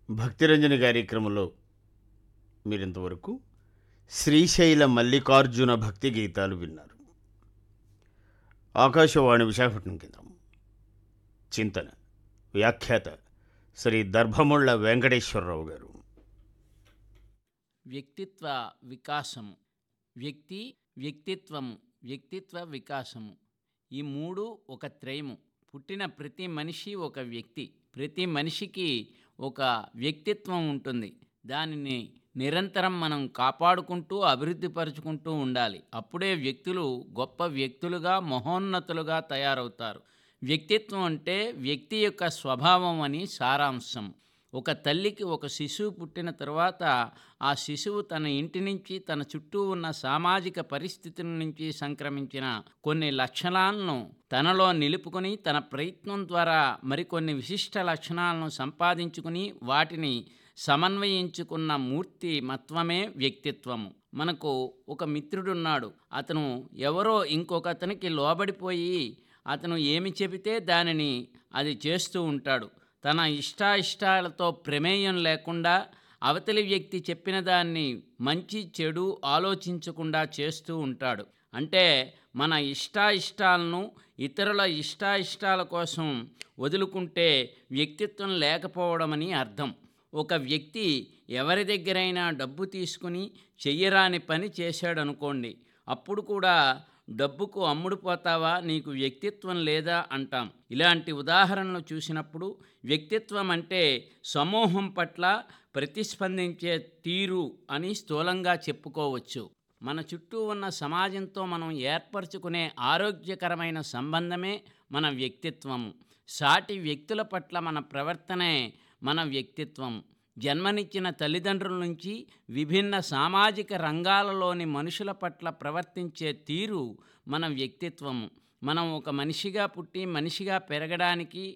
భక్తిరంజని కార్యక్రమంలో మీరింతవరకు శ్రీశైల మల్లికార్జున భక్తి గీతాలు విన్నారు ఆకాశవాణి విశాఖపట్నం కేంద్రం చింతన వ్యాఖ్యాత శ్రీ దర్భముళ్ళ వెంకటేశ్వరరావు గారు వ్యక్తిత్వ వికాసము వ్యక్తి వ్యక్తిత్వము వ్యక్తిత్వ వికాసము ఈ మూడు ఒక త్రయము పుట్టిన ప్రతి మనిషి ఒక వ్యక్తి ప్రతి మనిషికి ఒక వ్యక్తిత్వం ఉంటుంది దానిని నిరంతరం మనం కాపాడుకుంటూ అభివృద్ధి పరుచుకుంటూ ఉండాలి అప్పుడే వ్యక్తులు గొప్ప వ్యక్తులుగా మహోన్నతులుగా తయారవుతారు వ్యక్తిత్వం అంటే వ్యక్తి యొక్క స్వభావం అని సారాంశం ఒక తల్లికి ఒక శిశువు పుట్టిన తర్వాత ఆ శిశువు తన ఇంటి నుంచి తన చుట్టూ ఉన్న సామాజిక పరిస్థితుల నుంచి సంక్రమించిన కొన్ని లక్షణాలను తనలో నిలుపుకొని తన ప్రయత్నం ద్వారా మరికొన్ని విశిష్ట లక్షణాలను సంపాదించుకుని వాటిని సమన్వయించుకున్న మూర్తి మత్వమే వ్యక్తిత్వము మనకు ఒక మిత్రుడున్నాడు అతను ఎవరో ఇంకొక అతనికి లోబడిపోయి అతను ఏమి చెబితే దానిని అది చేస్తూ ఉంటాడు తన ఇష్టాయిష్టాలతో ప్రమేయం లేకుండా అవతలి వ్యక్తి చెప్పిన దాన్ని మంచి చెడు ఆలోచించకుండా చేస్తూ ఉంటాడు అంటే మన ఇష్టాయిష్టాలను ఇతరుల ఇష్టాయిష్టాల కోసం వదులుకుంటే వ్యక్తిత్వం లేకపోవడమని అర్థం ఒక వ్యక్తి ఎవరి దగ్గరైనా డబ్బు తీసుకుని చెయ్యరాని పని చేశాడనుకోండి అప్పుడు కూడా డబ్బుకు అమ్ముడుపోతావా నీకు వ్యక్తిత్వం లేదా అంటాం ఇలాంటి ఉదాహరణలు చూసినప్పుడు వ్యక్తిత్వం అంటే సమూహం పట్ల ప్రతిస్పందించే తీరు అని స్థూలంగా చెప్పుకోవచ్చు మన చుట్టూ ఉన్న సమాజంతో మనం ఏర్పరచుకునే ఆరోగ్యకరమైన సంబంధమే మన వ్యక్తిత్వము సాటి వ్యక్తుల పట్ల మన ప్రవర్తనే మన వ్యక్తిత్వం జన్మనిచ్చిన తల్లిదండ్రుల నుంచి విభిన్న సామాజిక రంగాలలోని మనుషుల పట్ల ప్రవర్తించే తీరు మన వ్యక్తిత్వము మనం ఒక మనిషిగా పుట్టి మనిషిగా పెరగడానికి